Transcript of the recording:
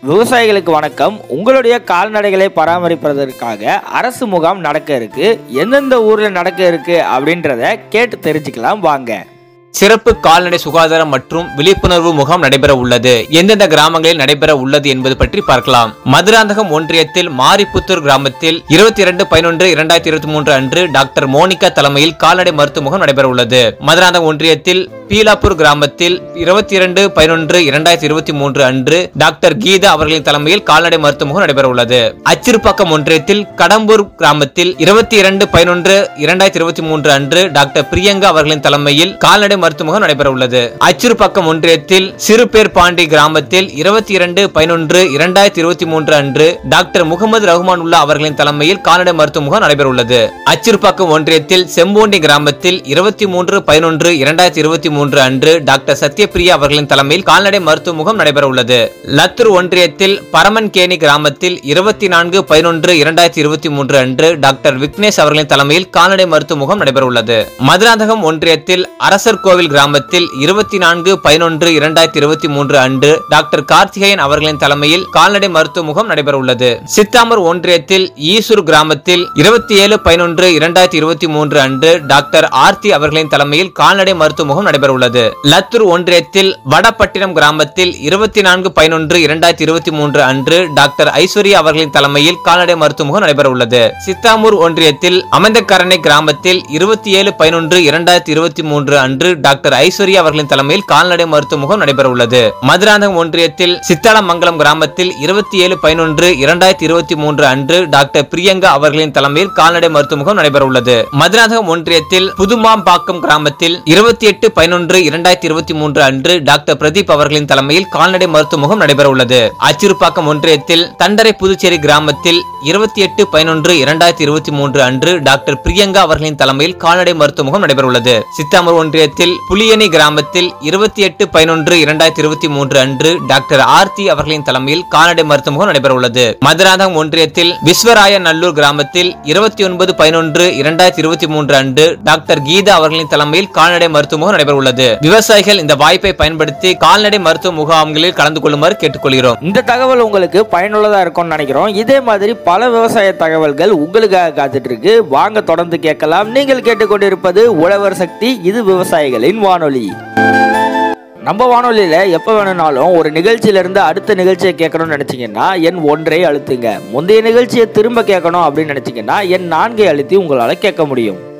விவசாயிகளுக்கு வணக்கம் உங்களுடைய கால்நடைகளை பராமரிப்பதற்காக அரசு முகாம் நடக்க இருக்கு எந்தெந்த ஊர்ல நடக்க இருக்கு அப்படின்றத கேட்டு தெரிஞ்சுக்கலாம் வாங்க சிறப்பு கால்நடை சுகாதாரம் மற்றும் விழிப்புணர்வு முகாம் நடைபெற உள்ளது எந்தெந்த கிராமங்களில் நடைபெற உள்ளது என்பது பற்றி பார்க்கலாம் மதுராந்தகம் ஒன்றியத்தில் மாரிப்புத்தூர் கிராமத்தில் இருபத்தி இரண்டு பதினொன்று இரண்டாயிரத்தி இருபத்தி மூன்று அன்று டாக்டர் மோனிகா தலைமையில் கால்நடை மருத்துவ முகாம் நடைபெற உள்ளது மதுராந்தகம் ஒன்றியத்தில் பீலாப்பூர் கிராமத்தில் இருபத்தி இரண்டு பதினொன்று இரண்டாயிரத்தி இருபத்தி மூன்று அன்று டாக்டர் கீதா அவர்களின் தலைமையில் கால்நடை மருத்துவ முகாம் நடைபெற உள்ளது அச்சிறுப்பாக்கம் ஒன்றியத்தில் கடம்பூர் கிராமத்தில் இருபத்தி இரண்டு பதினொன்று இரண்டாயிரத்தி இருபத்தி மூன்று அன்று டாக்டர் பிரியங்கா அவர்களின் தலைமையில் கால்நடை மருத்துவ முகாம் நடைபெற உள்ளது அச்சிறுப்பாக்கம் ஒன்றியத்தில் சிறுபேர் பாண்டி கிராமத்தில் இருபத்தி இரண்டு பதினொன்று இரண்டாயிரத்தி இருபத்தி மூன்று அன்று டாக்டர் முகமது ரஹ்மான் உல்லா அவர்களின் தலைமையில் கால்நடை மருத்துவ முகாம் நடைபெற உள்ளது அச்சிறுப்பாக்கம் ஒன்றியத்தில் செம்போண்டி கிராமத்தில் இருபத்தி மூன்று பதினொன்று இரண்டாயிரத்தி இருபத்தி மூன்று அன்று டாக்டர் சத்யபிரியா அவர்களின் தலைமையில் கால்நடை மருத்துவ முகாம் நடைபெற உள்ளது லத்தூர் ஒன்றியத்தில் பரமன்கேணி கிராமத்தில் இருபத்தி நான்கு பதினொன்று இரண்டாயிரத்தி இருபத்தி மூன்று அன்று டாக்டர் விக்னேஷ் அவர்களின் தலைமையில் கால்நடை மருத்துவ முகாம் நடைபெற உள்ளது மதுராந்தகம் ஒன்றியத்தில் அரசர் கோவில் கிராமத்தில் இருபத்தி நான்கு பதினொன்று இரண்டாயிரத்தி இருபத்தி மூன்று அன்று டாக்டர் கார்த்திகேயன் அவர்களின் தலைமையில் கால்நடை மருத்துவ முகாம் நடைபெற உள்ளது சித்தாமூர் ஒன்றியத்தில் ஈசூர் கிராமத்தில் இருபத்தி ஏழு பதினொன்று இரண்டாயிரத்தி இருபத்தி மூன்று அன்று டாக்டர் ஆர்த்தி அவர்களின் தலைமையில் கால்நடை மருத்துவ முகாம் நடைபெற உள்ளது லத்தூர் ஒன்றியத்தில் வடப்பட்டினம் கிராமத்தில் இருபத்தி நான்கு பதினொன்று இரண்டாயிரத்தி இருபத்தி மூன்று அன்று டாக்டர் ஐஸ்வர்யா அவர்களின் தலைமையில் கால்நடை மருத்துவ முகாம் நடைபெற உள்ளது சித்தாமூர் ஒன்றியத்தில் அமந்தக்கரணை கிராமத்தில் இருபத்தி ஏழு பதினொன்று இரண்டாயிரத்தி இருபத்தி மூன்று அன்று டாக்டர் ஐஸ்வர்யா அவர்களின் தலைமையில் கால்நடை மருத்துவ முகாம் நடைபெற உள்ளது மதுராந்தகம் ஒன்றியத்தில் சித்தாலமங்கலம் கிராமத்தில் இருபத்தி ஏழு பதினொன்று இரண்டாயிரத்தி இருபத்தி மூன்று அன்று டாக்டர் பிரியங்கா அவர்களின் தலைமையில் கால்நடை மருத்துவ முகாம் நடைபெற உள்ளது மதுராந்தகம் ஒன்றியத்தில் புதுமாம்பாக்கம் கிராமத்தில் இருபத்தி எட்டு பதினொன்று இரண்டாயிரத்தி இருபத்தி மூன்று அன்று டாக்டர் பிரதீப் அவர்களின் தலைமையில் கால்நடை மருத்துவ முகாம் நடைபெற உள்ளது அச்சிறுப்பாக்கம் ஒன்றியத்தில் தண்டரை புதுச்சேரி கிராமத்தில் இருபத்தி எட்டு பதினொன்று இரண்டாயிரத்தி இருபத்தி மூன்று அன்று டாக்டர் பிரியங்கா அவர்களின் தலைமையில் கால்நடை மருத்துவ முகாம் நடைபெற உள்ளது சித்தாமூர் ஒன்றியத்தில் புலியணி கிராமத்தில் இருபத்தி எட்டு பதினொன்று இரண்டாயிரத்தி இருபத்தி மூன்று அன்று டாக்டர் ஆர்த்தி அவர்களின் தலைமையில் கால்நடை மருத்துவ முகாம் நடைபெற உள்ளது மதுராந்தகம் ஒன்றியத்தில் விஸ்வராய நல்லூர் கிராமத்தில் இருபத்தி ஒன்பது பதினொன்று இரண்டாயிரத்தி இருபத்தி மூன்று அன்று டாக்டர் கீதா அவர்களின் தலைமையில் கால்நடை மருத்துவ முகாம் நடைபெற உள்ளது விவசாயிகள் இந்த வாய்ப்பை பயன்படுத்தி கால்நடை மருத்துவ முகாம்களில் கலந்து கொள்ளுமாறு கேட்டுக்கொள்கிறோம் இந்த தகவல் உங்களுக்கு பயனுள்ளதா இருக்கும்னு நினைக்கிறோம் இதே மாதிரி பல விவசாய தகவல்கள் உங்களுக்காக காத்துட்டு இருக்கு வாங்க தொடர்ந்து கேட்கலாம் நீங்கள் கேட்டுக்கொண்டிருப்பது உழவர் சக்தி இது விவசாயிகளின் வானொலி நம்ம வானொலியில எப்போ வேணும்னாலும் ஒரு நிகழ்ச்சியிலிருந்து அடுத்த நிகழ்ச்சியை கேட்கணும்னு நினைச்சீங்கன்னா என் ஒன்றை அழுத்துங்க முந்தைய நிகழ்ச்சியை திரும்ப கேட்கணும் அப்படின்னு நினைச்சீங்கன்னா என் நான்கை அழுத்தி உங்களால கேட்க முடியும்